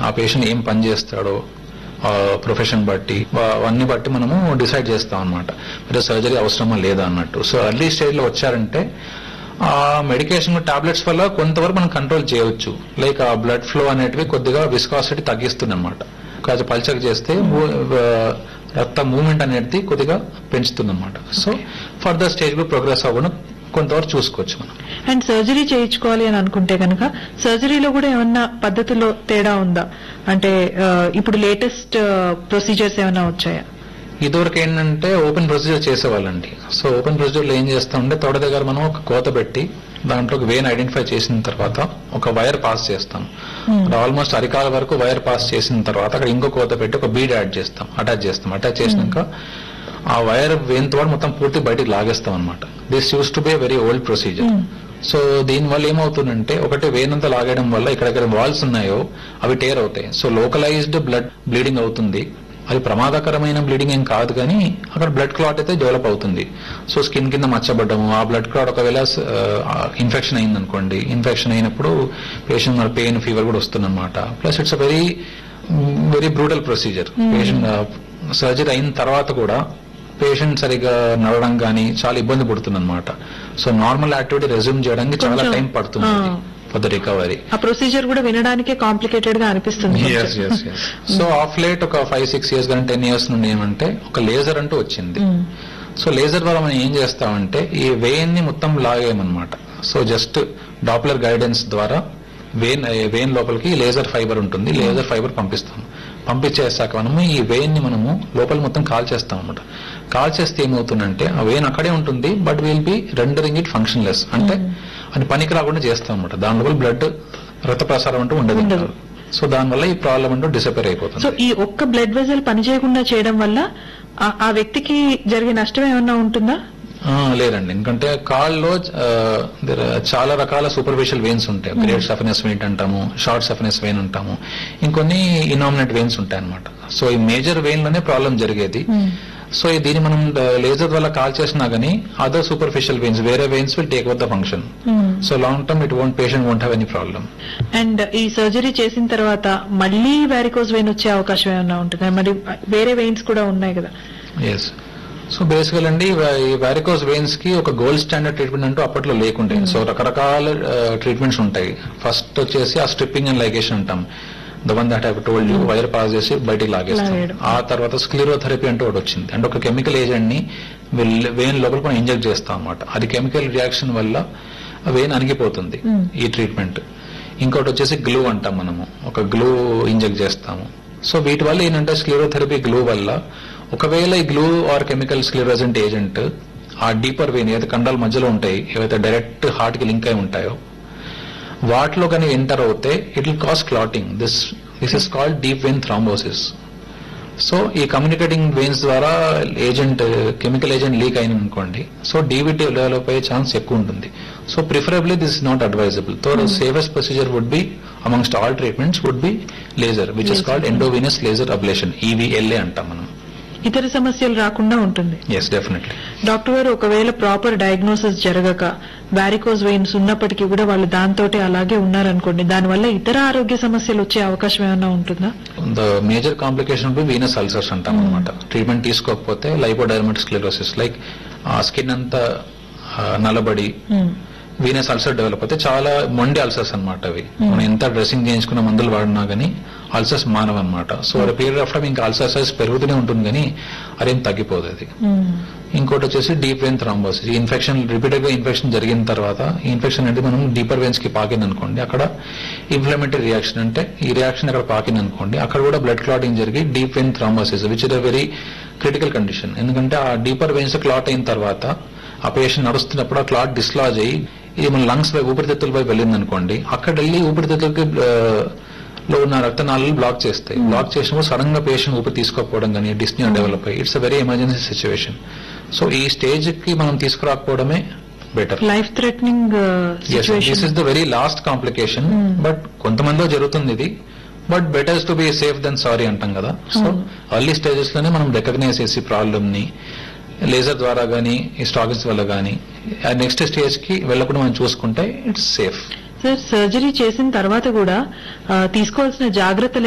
ఆ పేషెంట్ ఏం పని చేస్తాడో ప్రొఫెషన్ బట్టి వా- అవన్నీ బట్టి మనము డిసైడ్ చేస్తాం అనమాట మీరు సర్జరీ అవసరమా లేదా అన్నట్టు సో ఎర్లీ స్టేజ్ లో వచ్చారంటే ఆ మెడికేషన్ టాబ్లెట్స్ వల్ల కొంతవరకు మనం కంట్రోల్ చేయవచ్చు లైక్ ఆ బ్లడ్ ఫ్లో అనేటివి కొద్దిగా విస్కాసిటీ తగ్గిస్తుంది అనమాట కాదు పల్చర్ చేస్తే మూ- ఆ, రక్త మూవ్మెంట్ అనేది కొద్దిగా పెంచుతుంది అనమాట సో ఫర్దర్ స్టేజ్ లో ప్రోగ్రెస్ అవ్వడం కొంతవరకు చూసుకోవచ్చు మనం అండ్ సర్జరీ చేయించుకోవాలి అని అనుకుంటే కనుక సర్జరీలో కూడా ఏమన్నా పద్ధతిలో తేడా ఉందా అంటే ఆ, ఇప్పుడు లేటెస్ట్ ప్రొసీజర్స్ ఏమైనా వచ్చాయా ఇదివరకు ఏంటంటే ఓపెన్ ప్రొసీజర్ చేసేవాళ్ళండి సో ఓపెన్ ప్రొసీజర్ లో ఏం చేస్తామంటే తొడ దగ్గర మనం ఒక కోత పెట్టి దాంట్లో వేన్ ఐడెంటిఫై చేసిన తర్వాత ఒక వైర్ పాస్ చేస్తాం ఆల్మోస్ట్ అరికాల వరకు వైర్ పాస్ చేసిన తర్వాత అక్కడ ఇంకో కోత పెట్టి ఒక బీడ్ యాడ్ చేస్తాం అటాచ్ చేస్తాం అటాచ్ చేసినాక ఆ వైర్ వేన్ తో పాటు మొత్తం పూర్తి బయటికి లాగేస్తాం అనమాట this use to be very old procedure so దీని వల్ల ఏమవుతుందంటే ఒకటి వేనంతా లాగేయడం వల్ల ఇక్కడెక్కడ వాల్స్ ఉన్నాయో అవి టేర్ అవుతాయి సో లోకలైజ్డ్ బ్లడ్ బ్లీడింగ్ అవుతుంది అది ప్రమాదకరమైన బ్లీడింగ్ ఏం కాదు కానీ అక్కడ బ్లడ్ క్లాట్ అయితే డెవలప్ అవుతుంది సో స్కిన్ కింద మచ్చబడ్డము ఆ బ్లడ్ క్లాట్ ఒకవేళ ఇన్ఫెక్షన్ అయింది అనుకోండి ఇన్ఫెక్షన్ అయినప్పుడు పేషెంట్ మరి పెయిన్ ఫీవర్ కూడా వస్తుందన్నమాట plus it's a very very brutal procedure patient surgery అయిన తర్వాత కూడా పేషెంట్ సరిగా నడవడం కానీ చాలా ఇబ్బంది పడుతుంది అనమాట సో నార్మల్ యాక్టివిటీ రెజ్యూమ్ చేయడానికి చాలా కొంచెం, టైం పడుతుంది ఆ. ఫర్ ద రికవరీ ఆ ప్రొసీజర్ కూడా వినడానికే కాంప్లికేటెడ్ గా అనిపిస్తుంది yes yes yes so of late ఒక ఫైవ్ సిక్స్ ఇయర్స్ కానీ టెన్ ఇయర్స్ నుండి ఏమంటే ఒక లేజర్ అంటూ వచ్చింది మ్మ్. సో లేజర్ ద్వారా మనం ఏం చేస్తామంటే ఈ వెయిన్ ని మొత్తం లాగేయమన్నమాట సో జస్ట్ డాప్లర్ గైడెన్స్ ద్వారా వెయిన్ వెయిన్ లోపలికి లేజర్ ఫైబర్ ఉంటుంది లేజర్ ఫైబర్ పంపిస్తాం పంపించేసాక మనము ఈ వెయిన్ ని మనము లోపల మొత్తం కాల్ చేస్తాం అనమాట కాల్ చేస్తే ఏమవుతుందంటే ఆ వెయిన్ అక్కడే ఉంటుంది but will be rendering it functionless అంటే అది పనికి రాకుండా చేస్తాం అనమాట దాని లోపల బ్లడ్ రక్త ప్రసారం అంటూ ఉండదు ఉండదు. సో దానివల్ల ఈ ప్రాబ్లం అంటూ డిసపేర్ సో అయిపోతుంది ఈ ఒక్క బ్లడ్ వెజల్ పనిచేయకుండా చేయడం వల్ల ఆ- ఆ వ్యక్తికి జరిగే నష్టం ఏమన్నా ఉంటుందా ఆ, లేదండి ఎందుకంటే కాల్లో ఆ, there are చాలా రకాల సూపర్ఫిషియల్ వెయిన్స్ ఉంటాయి గ్రేట్ సఫినెస్ వెయిన్ అంటాము షార్ట్ సఫినెస్ వెయిన్ అంటాము ఇంకొన్ని ఇనామినేట్ వెయిన్స్ ఉంటాయి అనమాట సో ఈ మేజర్ వెయిన్ లోనే ప్రాబ్లం జరిగేది సో ఈ దీన్ని మనం లేజర్ వల్ల కాల్ చేసినా గానీ అదర్ సూపర్ఫిషియల్ వెయిన్స్ వేరే veins will take over the function so long term it won't patient won't have any problem and ఈ సర్జరీ చేసిన తర్వాత మళ్ళీ వ్యారికోజ్ వెయిన్ వచ్చే అవకాశం ఏమన్నా ఉంటుందా మరి వేరే వెయిన్స్ కూడా ఉన్నాయి కదా ఎస్ సో బేసికల్ అండి వా- ఈ వారికోస్ వెయిన్స్ కి ఒక గోల్డ్ స్టాండర్డ్ ట్రీట్మెంట్ అంటూ అప్పట్లో లేకుండే సో రకరకాల ట్రీట్మెంట్స్ ఉంటాయి ఫస్ట్ వచ్చేసి ఆ స్ట్రిప్పింగ్ అండ్ లైగేషన్ అంటాం the one that have told you wire pass చేసి బయటికి లాగేస్తాం లాగేయడం. ఆ తర్వాత స్క్లీరోథెరపీ అంటూ ఒకటి వచ్చింది అంటే ఒక కెమికల్ ఏజెంట్ ని వెయిన్ లోపల మనం ఇంజెక్ట్ చేస్తాం అన్నమాట అది కెమికల్ రియాక్షన్ వల్ల వెయిన్ అణిగిపోతుంది ఈ ట్రీట్మెంట్ ఇంకోటి వచ్చేసి గ్లూ అంటాం మనము ఒక గ్లూ ఇంజెక్ట్ చేస్తాము సో వీటి వల్ల ఏంటంటే స్క్లీరోథెరపీ గ్లూ వల్ల ఒకవేళ ఈ glue or chemical sclerosant agent ఆ డీపర్ వెయిన్ ఏదైతే కండాల మధ్యలో ఉంటాయి ఏవైతే డైరెక్ట్ హార్ట్ కి లింక్ అయి ఉంటాయో వాటిలో కానీ ఎంటర్ అవుతే it will cause clotting this this is called deep vein thrombosis so ఈ కమ్యూనికేటింగ్ వెయిన్స్ ద్వారా ఏజెంట్ కెమికల్ ఏజెంట్ లీక్ అయిన అనుకోండి సో డీవీటీ డెవలప్ అయ్యే ఛాన్స్ ఎక్కువ ఉంటుంది so preferably this is not advisable so safest procedure would be amongst all treatments would be laser which is called endovenous laser ablation EVLA అంటాం మనం ఇతర సమస్యలు రాకుండా ఉంటుంది ఎస్ డెఫినెట్లీ డాక్టర్ గారు ఒకవేళ ప్రాపర్ డయాగ్నోసిస్ జరగక వారికోజ్ వెయిన్స్ ఉన్నప్పటికీ కూడా వాళ్ళు దాంతో అలాగే ఉన్నారనుకోండి దానివల్ల ఇతర ఆరోగ్య సమస్యలు వచ్చే అవకాశం ఏమైనా ఉంటుందా the major complication be venous ulcers అంటాం అనమాట ట్రీట్మెంట్ తీసుకోకపోతే లైపోడైర్మటిక్ స్క్లెరోసిస్ లైక్ ఆ స్కిన్ అంతా ఆ, నలబడి మ్మ్. వీనస్ అల్సర్ డెవలప్ అయితే చాలా మొండి అల్సర్స్ అన్నమాట అవి మనం ఎంత డ్రెస్సింగ్ చేయించుకున్న మందులు వాడినా గానీ అల్సర్స్ మానవన్నమాట సో ఆ పీరియడ్ ఆఫ్ టైం ఇంకా అల్సర్ సైజ్ పెరుగుతూనే ఉంటుంది కానీ అదేం తగ్గిపోదు అది మ్మ్. ఇంకోటి వచ్చేసి డీప్ వెయిన్ థ్రాంబోసిస్ ఈ ఇన్ఫెక్షన్ రిపీటెడ్ గా ఇన్ఫెక్షన్ జరిగిన తర్వాత ఈ ఇన్ఫెక్షన్ అనేది మనం డీపర్ వెయిన్స్ కి పాకింది అనుకోండి అక్కడ ఇన్ఫ్లమేటరీ రియాక్షన్ అంటే ఈ రియాక్షన్ అక్కడ పాకింది అనుకోండి అక్కడ కూడా బ్లడ్ క్లాటింగ్ జరిగి deep vein thrombosis which is a very critical condition ఎందుకంటే ఆ డీపర్ వెయిన్స్ క్లాట్ అయిన తర్వాత ఆ పేషెంట్ నడుస్తున్నప్పుడు ఆ క్లాట్ డిస్లాజ్ అయ్యి ఇది మన లంగ్స్ పై ఊపిరితిత్తులపై వెళ్ళింది అనుకోండి అక్కడ వెళ్ళి ఊపిరితిత్తులకి ఆ, లో ఉన్న రక్తనాళాలు బ్లాక్ చేస్తాయి బ్లాక్ చేసినప్పుడు సడన్ గా పేషెంట్ ఊపిరి తీసుకోకపోవడం కానీ డిస్నియా డెవలప్ అయ్యి it's a very emergency situation so ఈ స్టేజ్ కి మనం తీసుకురాకపోవడమే better life threatening this situation is the very last complication but కొంతమందిలో జరుగుతుంది ఇది but better's to be safe then sorry అంటాం కదా సో ఎర్లీ స్టేజెస్ లోనే మనం రికగ్నైజ్ చేసి ప్రాబ్లమ్ ని లేజర్ ద్వారా గానీ ఈ స్టాకిన్స్ వల్ల గానీ నెక్స్ట్ స్టేజ్ కి వెళ్ళకుండా మనం చూసుకుంటే ఇట్స్ సేఫ్ సార్ సర్జరీ చేసిన తర్వాత కూడా ఆ, తీసుకోవాల్సిన జాగ్రత్తలు